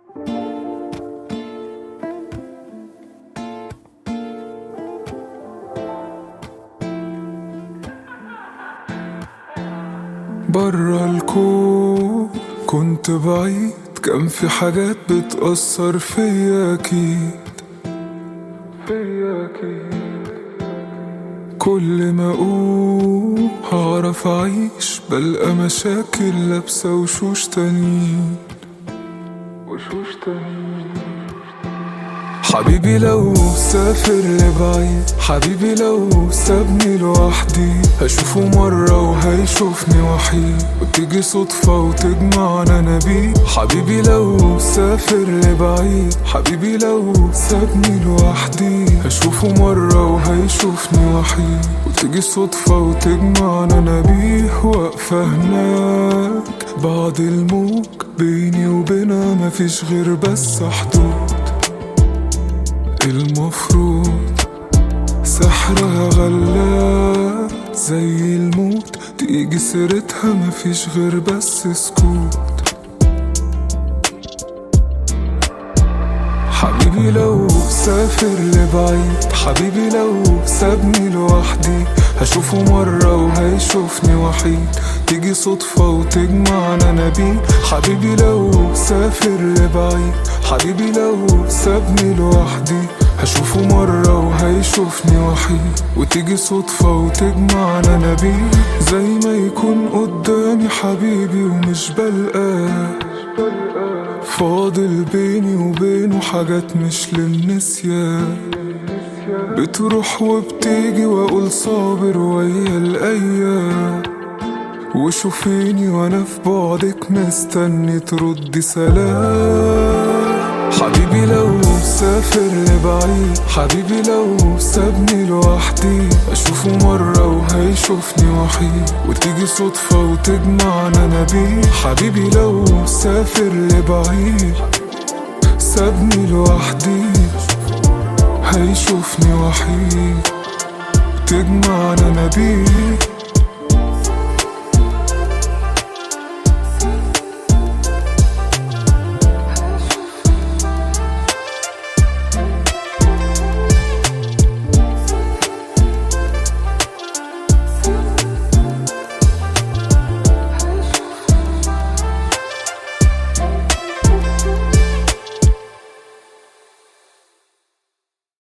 برا الكون كنت بعيد كان في حاجات بتأثر فيا أكيد فيا أكيد كل ما أقوم هعرف أعيش بلقى مشاكل لابسة وشوش تانيين وشوش تانيين حبيبي لو سافر لبعيد حبيبي لو سابني لوحدي هشوفه مرة وهيشوفني وحيد وتيجي صدفة وتجمعنا انا بيه حبيبي لو سافر لبعيد حبيبي لو سابني لوحدي هشوفه مرة وهيشوفني وحيد وتيجي صدفة وتجمعنا انا بيه واقفة هناك بعد الموج بيني وبينها مفيش غير بس حدود المفروض سحرها غلاب زي الموت تيجي سيرتها مفيش غير بس سكوت حبيبي لو سافر لبعيد حبيبي لو سابني لوحدي هشوفه مرة وهيشوفني وحيد تيجي صدفة وتجمعنا انا بيه حبيبي لو سافر لبعيد حبيبي لو سابني لوحدي هشوفه مرة وهيشوفني وحيد وتيجي صدفة وتجمعنا انا بيه زي ما يكون قدامي حبيبي ومش بلقاه فاضل بيني وبينه حاجات مش للنسيان بتروح وبتيجي واقول صابر ويا الايام وشوفيني وانا في بعدك مستني تردي سلام حبيبي لو سافر لبعيد حبيبي لو سابني لوحدي اشوفه مرة وهيشوفني وحيد وتيجي صدفة وتجمعنا انا بيه حبيبي لو سافر لبعيد سابني لوحدي هيشوفني وحيد تجمعنا انا بيه